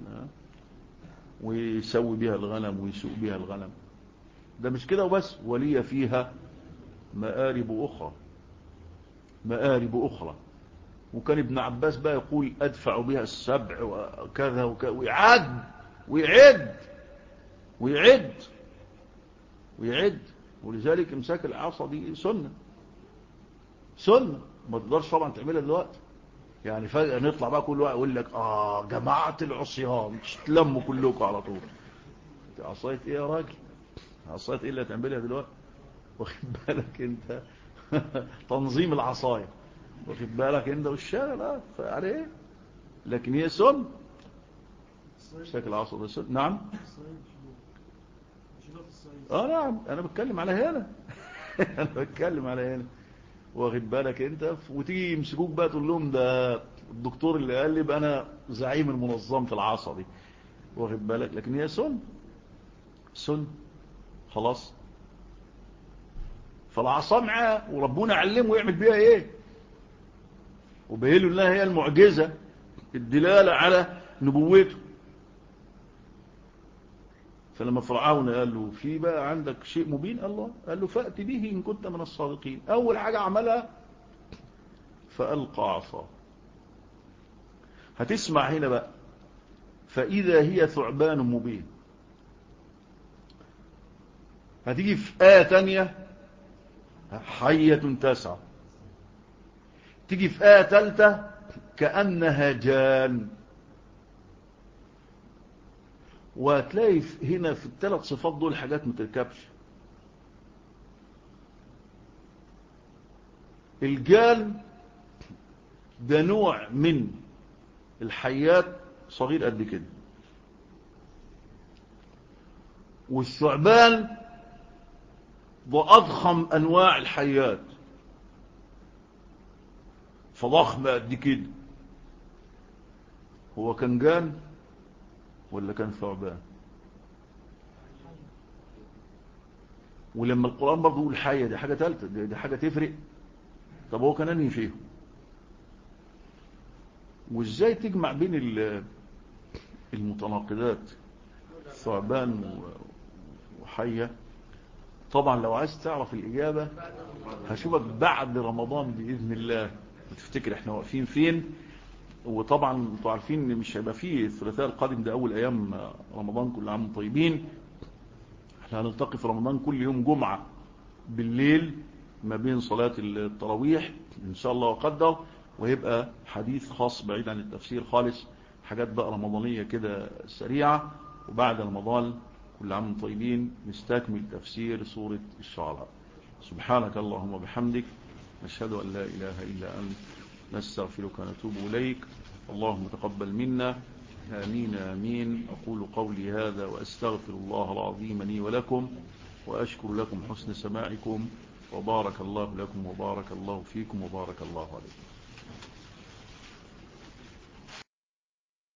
ويسوي بها الغنم ويسوق بها الغنم ده مش كده وبس ولي فيها مآرب أخرى مآرب أخرى وكان ابن عباس بقى يقول أدفع بها السبع وكذا وكذا ويعد ويعد ويعد ويعد ولذلك امساك العصا دي سنة سنة ما تقدرش طبعا تعملها دلوقتي يعني فجأة نطلع بقى كل واحد يقول لك اه جماعة العصيان تلموا كلكم على طول عصاية ايه يا راجل عصاية ايه اللي هتعملها دلوقتي واخد بالك انت تنظيم العصاية واخد بالك انت والشارع لا يعني ايه لكن هي سن شكل عصا ده سن نعم اه نعم انا بتكلم على هنا انا بتكلم على هنا واخد بالك انت وتيجي يمسكوك بقى تقول لهم ده الدكتور اللي قال لي بقى انا زعيم المنظمه العصا دي واخد بالك لكن هي سن سن خلاص فالعصا معاه وربنا علمه يعمل بيها ايه وبيقول انها هي المعجزه الدلاله على نبوته فلما فرعون قال له في بقى عندك شيء مبين الله قال له فأت به إن كنت من الصادقين أول حاجة عملها فألقى عصاه هتسمع هنا بقى فإذا هي ثعبان مبين هتيجي في آية تانية حية تسعى تيجي في آية تالتة كأنها جان وهتلاقي هنا في الثلاث صفات دول حاجات ما تركبش الجال ده نوع من الحيات صغير قد كده والثعبان ده أضخم أنواع الحيات فضخم قد كده هو كان جان ولا كان ثعبان ولما القرآن برضه يقول حية دي حاجة ثالثة دي, دي حاجة تفرق طب هو كان انهي فيهم وازاي تجمع بين المتناقضات ثعبان وحية طبعا لو عايز تعرف الإجابة هشوفك بعد رمضان بإذن الله وتفتكر احنا واقفين فين وطبعا انتوا عارفين ان مش هيبقى فيه الثلاثاء القادم ده اول ايام رمضان كل عام طيبين احنا هنلتقي في رمضان كل يوم جمعة بالليل ما بين صلاة التراويح ان شاء الله وقدر ويبقى حديث خاص بعيد عن التفسير خالص حاجات بقى رمضانية كده سريعة وبعد رمضان كل عام طيبين نستكمل تفسير سورة الشعراء سبحانك اللهم وبحمدك نشهد أن لا إله إلا أنت نستغفرك ونتوب إليك اللهم تقبل منا آمين آمين أقول قولي هذا وأستغفر الله العظيم لي ولكم وأشكر لكم حسن سماعكم وبارك الله لكم وبارك الله فيكم وبارك الله عليكم